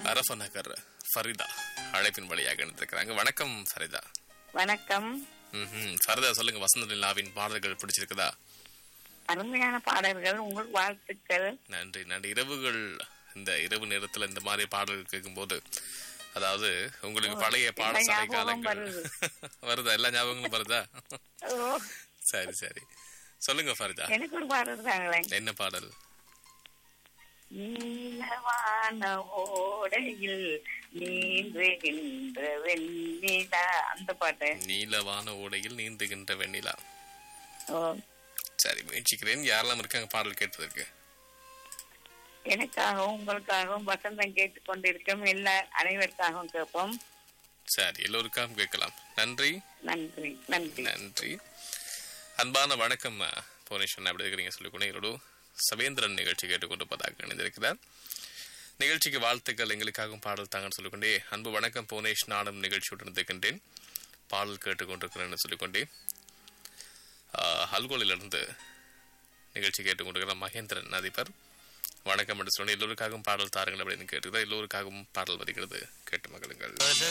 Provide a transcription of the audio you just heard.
அரஃப நகர் ஃபரிதா அழைப்பின் வழியாக இணைந்திருக்கிறாங்க வணக்கம் ஃபரிதா வணக்கம் ம்ஹும். ஃபரிதா சொல்லுங்க வசந்த நிலாவின் பாடல்கள் பிடிச்சிருக்குதா அருமையான பாடல்கள் உங்கள் வாழ்த்துக்கள் நன்றி நன்றி இரவுகள் இந்த இரவு நேரத்துல இந்த மாதிரி பாடல்கள் கேட்கும்போது அதாவது உங்களுக்கு பழைய பாடசாலை ஞாபகம் காலங்கள் வருது. வருதா எல்லா ஞாபகங்களும் வருதா ஓ சரி சரி சொல்லுங்க ஃபரிதா எனக்கு ஒரு பாடல் தாங்களே என்ன பாடல் நீலவான ஓடையில் நீந்துகின்ற வெண்ணிலா அந்த பாட்டு நீலவான ஓடையில் நீந்துகின்ற வெண்ணிலா ஓ சரி முயற்சிக்கிறேன் யாரெல்லாம் இருக்காங்க பாடல் கேட்பதற்கு எனக்காகவும் உங்களுக்காகவும் வசந்தம் கேட்டுக்கொண்டிருக்கும் எல்லா அனைவருக்காகவும் கேட்போம் சரி எல்லோருக்காகவும் கேட்கலாம் நன்றி நன்றி நன்றி நன்றி அன்பான வணக்கம் புவனேஸ்வரன் எப்படி இருக்கிறீங்க சொல்லிக்கொண்டு என்னோட சவேந்திரன் நிகழ்ச்சி கேட்டுக்கொண்டிருப்பதாக இணைந்திருக்கிறார் நிகழ்ச்சிக்கு வாழ்த்துக்கள் எங்களுக்காகவும் பாடல் தாங்கன்னு சொல்லிக்கொண்டே அன்பு வணக்கம் புவனேஷ் நானும் நிகழ்ச்சியுடன் இருக்கின்றேன் பாடல் கேட்டுக்கொண்டிருக்கிறேன்னு சொல்லிக்கொண்டே அல்கோலிலிருந்து நிகழ்ச்சி கேட்டுக்கொண்டிருக்கிற மகேந்திரன் அதிபர் வணக்கம் என்று சொன்ன எல்லோருக்காகவும் பாடல் தாருங்கள் அப்படின்னு கேட்டுக்கிறார் எல்லோருக்காகவும் பாடல் வருகிறது கேட்டு மகளுங்கள்